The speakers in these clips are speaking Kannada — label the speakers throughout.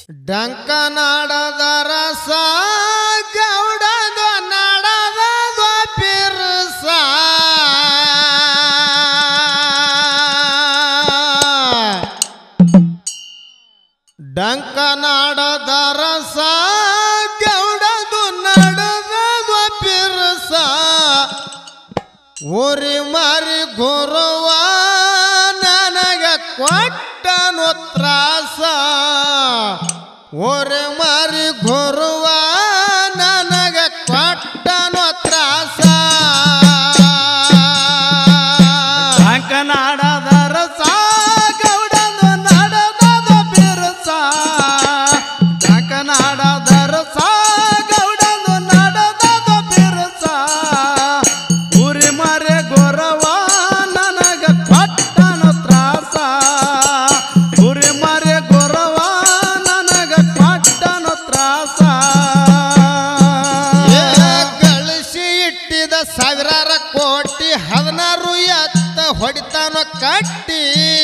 Speaker 1: ಡಂಕ ನಾಡದ ರಸ ಗೌಡದ ನಾಡದ ಪಿರ್ಸ ಡಂಕ ನಾಡದ ರಸ ಗೌಡದು ನಡೆದ ಪಿರ್ಸ ಊರಿ ಮಾರಿ ಗುರುವ ನನಗ ಕೊಟ್ಟನು ತ್ರಾಸ ಊರಿ ಮಾರಿ ಗುರುವ ನನಗ ಕೊಟ್ಟನು ತ್ರಾಸ
Speaker 2: ಅಂಕನಾಡದ ರಸ ಗೌಡನು ನಡೆದದ ಬಿರುಸ ಅಂಕನಾಡದ ರಸ ಗೌಡನು ನಡೆದದ ಬಿರುಸ ಉರಿ ಮರೆ ಗೊರವ ನನಗ ಕೊಟ್ಟನು ತ್ರಾಸ ಉರಿ ಮರೆ ಗೊರವ ನನಗ ಕೊಟ್ಟನು ತ್ರಾಸ
Speaker 1: ಏ ಗಳಿಸಿ ಇಟ್ಟಿದ ಸಾವಿರಾರ ಕೋಟಿ ಹದಿನಾರು ಎತ್ತ ಹೊಡಿತಾನೋ ಕಟ್ಟಿ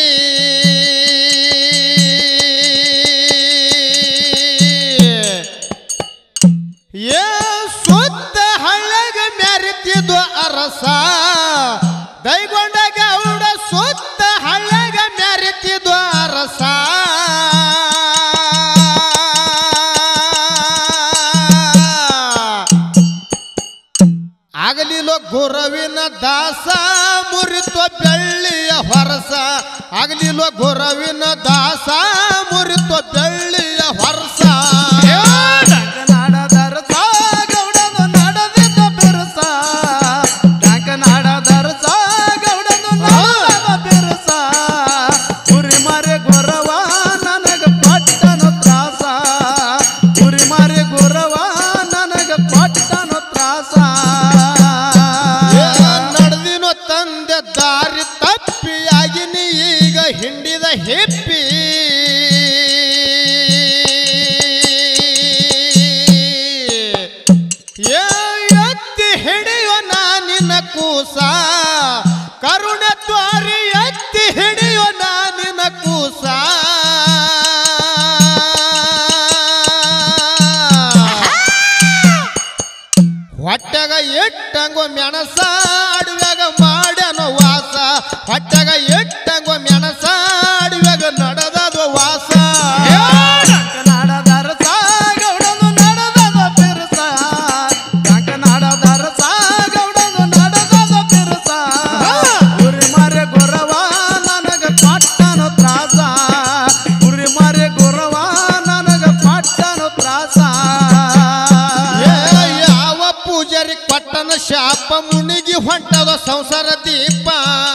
Speaker 1: ಏ ಸುತ್ತ ಹಳ್ಳಗ ಮೆರಿತಿದ್ವು ಅರಸ ದೈಗೊಂಡ ಗೌಡ ಸುತ್ತ ಹಳ್ಳಗ ಮೆರಿತಿದ್ವು ಅರಸ ಆಗಲಿಲೋ ಗುರವಿನ ದಾಸ ಮುರಿತ ಬೆಳ್ಳಿಯ ಹೊರಸ ಆಗಲಿಲೋ ಗುರವಿನ ದಾಸ ಮುರಿತ ಬೆಳ್ಳಿಯ ಹೊರಸ
Speaker 2: ಡಂಕನಾಡದರಸ ಗೌಡನು ನಡೆದಿದ್ದ ಬಿರುಸ ಡಂಕನಾಡದರಸ ಗೌಡನು ನಡೆದ ಬಿರುಸ ಉರಿ ಮರೆ ಗೊರವ ನನಗ ಪಟ್ಟನು ತ್ರಾಸ ಉರಿ ಮರೆ ಗೊರವ ನನಗ ಪಟ್ಟನು ತ್ರಾಸ
Speaker 1: ನಡೆದಿನೋ ತಂದೆ ದಾರಿ ತಪ್ಪಿಯಾಗಿನಿ ಈಗ ಹಿಂಡಿದ ಹೆಪ್ಪಿ ಏ ಎತ್ತಿ ಹಿಡಿಯೋ ನಾನಿನ ಕೂಸ ಕರುಣೆ ತ್ವಾರಿ ಎತ್ತಿ ಹಿಡಿಯೋ ನಾನಿನ ಕೂಸ ಹೊಟ್ಟೆಗ ಇಟ್ಟಂಗೋ ಮೆಣಸ ಅಡವ್ಯಾಗ ಮಾಡ್ಯಾನೋ ವಾಸ ಹೊಟ್ಟೆಗ ಇಟ್ಟಂಗೋ ಮೆಣಸ ಅಡವ್ಯಾಗ ನಡೆದದು ವಾಸ
Speaker 2: ಡಂಕನಾಡದರಸ ಗೌಡನು ನಡೆದದ ಬಿರುಸ ಡಂಕನಾಡದರಸ ಗೌಡನು ನಡೆದದ ಬಿರುಸ ಉರಿ ಮರೆ ಗೊರವ ನನಗ ಪಟ್ಟನು ತ್ರಾಸ ಉರಿ ಮರೆ ಗೊರವ ನನಗ ಪಟ್ಟನು ತ್ರಾಸ
Speaker 1: ಏ ಯಾವ ಪೂಜಾರಿ ಕೊಟ್ಟನ ಶಾಪ ಮುನಿಗಿ ಹೊಂಟದ ಸಂಸಾರ ದೀಪ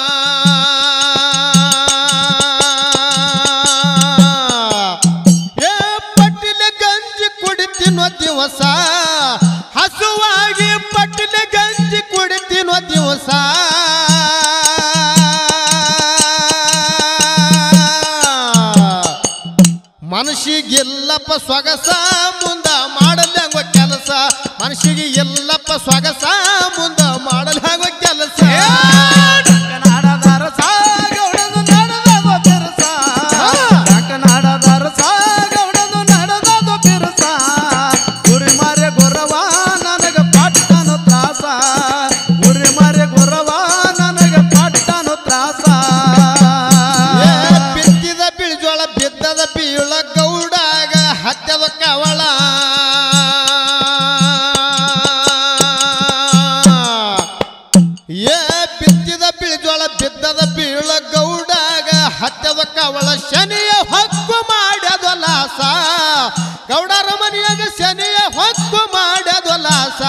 Speaker 1: ಏ ಪಟ್ಟಿನ ಗಂಜಿ ಕುಡಿತೀನೋ ದಿವಸ ಹಸುವಾಗಿ ಪಟ್ಟಿನ ಗಂಜಿ ಕುಡಿತೀನೋ ದಿವಸ ಮನಸ್ಸಿಗೆ ಎಲ್ಲಪ್ಪ ಸೊಗಸ ಮುಂದ ಮಾಡಲ್ಯಾಂಗೋ ಕೆಲಸ ಮನಸ್ಸಿಗೆ ಎಲ್ಲಪ್ಪ ಸೊಗಸ ಮುಂದ ಮಾಡಲ್ಯಾಂಗೋ ಕೆಲಸ
Speaker 2: ಡಂಕನಾಡದರಸ ಗೌಡನು ನಡೆದದ ಬಿರುಸ ಡಂಕನಾಡದರಸ ಗೌಡನು ನಡೆದದ ಬಿರುಸ ಉರಿ ಮರೆ ಗೊರವ ನನಗ ಪಟ್ಟನು ತ್ರಾಸ ಉರಿ ಮರೆ ಗೊರವ ನನಗ ಪಟ್ಟನು ತ್ರಾಸ
Speaker 1: ಏ ಬಿತ್ತಿದ ಬಿಳಿಜೋಳ ಬಿದ್ದದ ಬೀಳ ಗೌಡಾಗ ಹತ್ಯದ ಕವಳ ಏ ಬಿತ್ತಿದ ಬಿಳಿಜೋಳ ಬಿದ್ದದ ಬೀಳ ಗೌಡಾಗ ಹತ್ಯದ ಕವಳ ಶನಿಯ ಹಕ್ಕು ಮಾಡ್ಯದ ಲಾಸ ಗೌಡರ ಮನೆಯಾಗ ಶನಿಯ ಹಕ್ಕು ಮಾಡ್ಯದ ಲಾಸ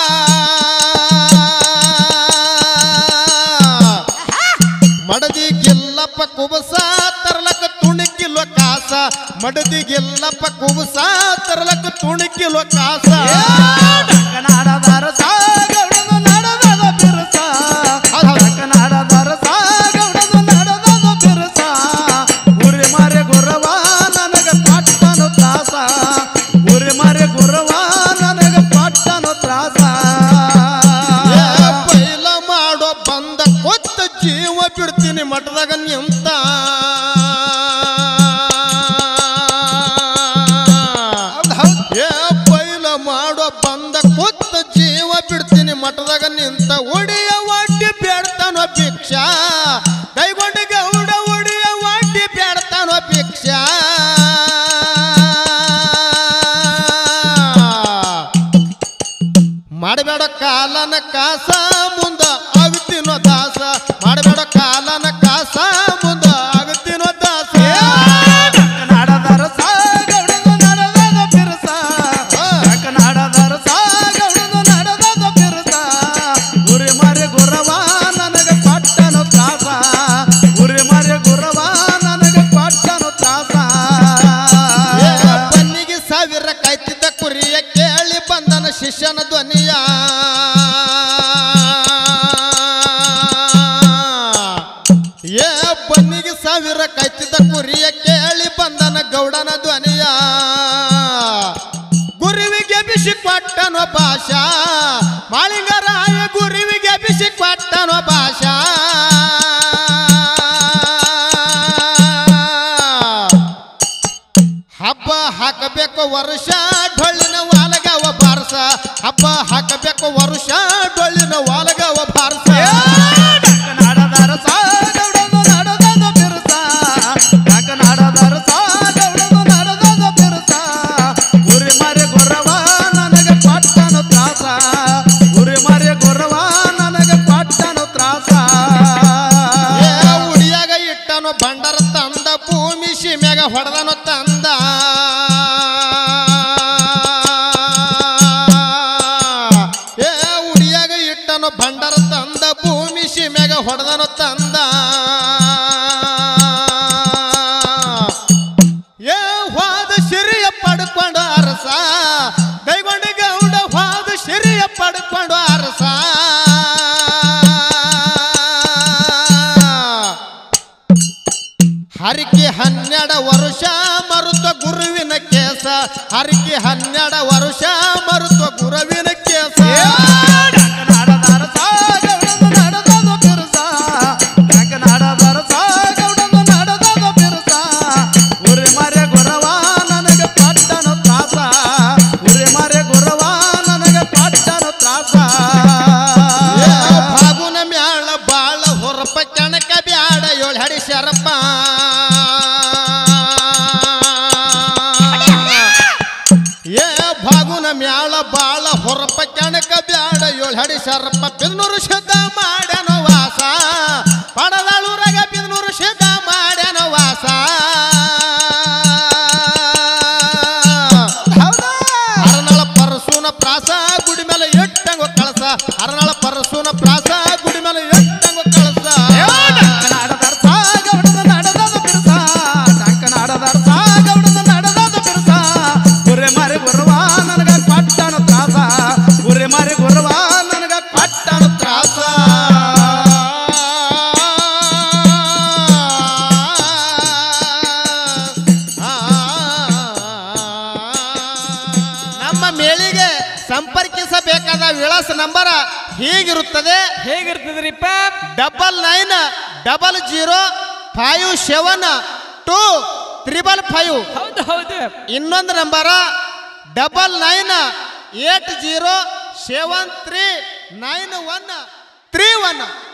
Speaker 1: ಮಡದಿ ಗೆಲ್ಲಪ್ಪ ಕುಬಸ ತರಲಕ ತುಣಿಕಿಲೋ ಕಾಸ ಮಡದಿ ಗೆಲ್ಲಪ್ಪ ಕುಬಸ ತರಲಕ ತುಣಿಕಿಲೋ ಕಾಸ
Speaker 2: ಡಂಕನಾಡದರಸ ಗೌಡನು ನಡೆದದ ಬಿರುಸ ಡಂಕನಾಡದರಸ ಗೌಡನು ನಡೆದದ ಬಿರುಸ ಉರಿ ಮರೆ ಗುರವ ನನಗ ಪಟ್ಟನು ತ್ರಾಸ ಉರಿ ಮರೆ ಗುರವ ನನಗ ಪಟ್ಟನು ತ್ರಾಸ
Speaker 1: ಏ ಬೈಲ ಮಾಡೋ ಬಂದ ಕೊತ್ತ ಜೀವ ಬಿಡ್ತೀನಿ ಮಠದಾಗ ನಿಂತ ನಿತ್ತ ಉಡಿಯ ಒಡ್ಡಿ ಬೇಡ್ತಾನೋ ಭಿಕ್ಷಾ ಕೈಗೊಂಡ ಗೌಡ ಉಡಿಯ ಒಡ್ಡಿ ಬೇಡ್ತಾನೋ ಭಿಕ್ಷಾ ಮಾಡಬೇಡ ಕಾಲನ ಕಾಸ ಮುಂದ ಆಗುತ್ತೀನೋ ದಾಸ ಮಾಡಬೇಡ ಕಾಲನ ಕಾಸ ಮುಂದ ಆಗುತ್ತೀನೋ ದಾಸ
Speaker 2: ಕನ್ನಡದರ ಸಾಗೌಡದು ನಡೆದದ ಬಿರುಸ ಕನ್ನಡದರ ಸಾಗೌಡದು ನಡೆದದ ಬಿರುಸ ಉರಿ ಮರೆ ಗುರವ ನನಗ ಪಟ್ಟನು ತ್ರಾಸ ಉರಿ ಮರೆ ಗುರವ ನನಗ ಪಟ್ಟನು ತ್ರಾಸ
Speaker 1: ಏ ಬನ್ನಿಗೆ ಸಾವಿರ ಕಾಯ್ತಿದ್ದ ಕುರಿಯ ಕೇಳಿ ಬಂದನ ಶಿಷ್ಯನ ಧ್ವನಿಯ ಏ ಬನ್ನಿಗೆ ಸಾವಿರ ಕಾಯ್ತಿದ್ದ ಕುರಿಯ ಕೇಳಿ ಬಂದನ ಗೌಡನ ಧ್ವನಿಯ ಗುರುವಿಗೆ ಬಿಸಿ ಕೊಟ್ಟನೋ ಭಾಷಾ ಮಾಳಿಂಗರಾಯ ಗುರುವಿಗೆ ಬಿಸಿ ಕೊಟ್ಟನೋ ಭಾಷಾ ಹಬ್ಬ ಹಾಕಬೇಕು ವರ್ಷ ಡೊಳ್ಳಿನ ವಾಲಗವ ಬಾರಸ ಹಬ್ಬ ಹಾಕಬೇಕು ವರ್ಷ ಡೊಳ್ಳಿನ ವಾಲಗವ ಬಾರಸ
Speaker 2: ಕನ್ನಡದರ ಸಾಗೌಡದು ನಡೆದದ ಬಿರುಸ ಕನ್ನಡದರ ಸಾಗೌಡದು ನಡೆದದ ಬಿರುಸ ಉರಿ ಮರೆ ಗುರವ ನನಗ ಪಟ್ಟನು ತ್ರಾಸ ಉರಿ ಮರೆ ಗುರವ ನನಗ ಪಟ್ಟನು ತ್ರಾಸ
Speaker 1: ಏ ಉಡಿಯಾಗ ಇಟ್ಟನು ಬಂಡರ ತಂದ ಭೂಮಿ ಸೀಮೆಗ ಹೊಡೆದನು ತಂದ ಏ ಉಡಿಯಾಗ ಇಟ್ಟನು ಬಂಡರ ತಂದ ಭೂಮಿ ಸೀಮೆಗ ಹೊಡೆದನು ತಂದ ಏ ಹೋದ ಸಿರಿಯ ಪಡ್ಕೊಂಡು ಅರಸ ಕೈಗೊಂಡ ಗೌಡ ಹೋದ ಸಿರಿಯ ಪಡ್ಕೊಂಡು ಅರಸ ಹರಿಕೆ ಹನ್ನೆರಡು ವರ್ಷ ಮರುತ ಗುರುವಿನ ಕೇಸ ಹರಿಕೆ ಹನ್ನೆರಡು ವರ್ಷ ಮರುತ ಗುರುವಿನ ಕೇಸ
Speaker 2: ಕನ್ನಡದರ ಸಾಗೌಡದು ನಡೆದದ ಬಿರುಸ ಕನ್ನಡದರ ಸಾಗೌಡದು ನಡೆದದ ಬಿರುಸ ಉರಿ ಮರೆ ಗುರವ ನನಗ ಪಟ್ಟನು ತ್ರಾಸ ಉರಿ ಮರೆ ಗುರವ ನನಗ ಪಟ್ಟನು ತ್ರಾಸ
Speaker 1: ಏ ಫಾಗುನ ಮ್ಯಾಳ ಬಾಳ ಹೊರಪ ಕಣಕ ಬ್ಯಾಡ ಏಳು ಹಡಿ ಶರಪ ಏ ಫಾಗುನ ಮ್ಯಾಳ ಬಾಳ ಹೊರಪ ಕಣಕ ಬ್ಯಾಡ ಏಳು ಹಡಿ ಶರಪ ಬಿದ್ನೂರು ಶುದ್ಧ ಮಾಡ್ಯಾನೋ ವಾಸ ಪಡದಾಳೂರಾಗ ಬಿದ್ನೂರು ಶುದ್ಧ ಮಾಡ್ಯಾನೋ ವಾಸ ಹರನಳ ಪರಸೂನ ಪ್ರಾಸ ಗುಡಿ ಮೇಲೆ ಎಟ್ಟಂಗೋ ಕಳಸ ಹರನಳ ಪರಸೂನ ಪ್ರಾಸ ಗುಡಿ ಮೇಲೆ ಎಟ್ಟಂಗೋ ಕಳಸ
Speaker 2: ಕನ್ನಡದರ ಸಾಗೌಡದ ನಡೆದದ ಬಿರುಸ ಕನ್ನಡದರ ಸಾಗೌಡದ ನಡೆದದ ಬಿರುಸ ಉರಿ ಮರೆ ಗುರವ ನನಗ ಪಟ್ಟನು ತ್ರಾಸ ಉರಿ ಮರೆ ಗುರವ ನನಗ ಪಟ್ಟನು ತ್ರಾಸ
Speaker 1: ನಮ್ಮ ಮೇಳಿಗೆ ಸಂಪರ್ಕಿಸಬೇಕಾದ ವಿಳಾಸ ನಂಬರ ಹೀಗಿರುತ್ತದೆ
Speaker 3: ಹೇಗಿರ್ತದ್ರಿಪ್ಪ
Speaker 1: double nine double zero five seven two triple five
Speaker 3: ಹೌದು ಹೌದು
Speaker 1: ಇನ್ನೊಂದು ನಂಬರ double nine eight zero seven three nine one three one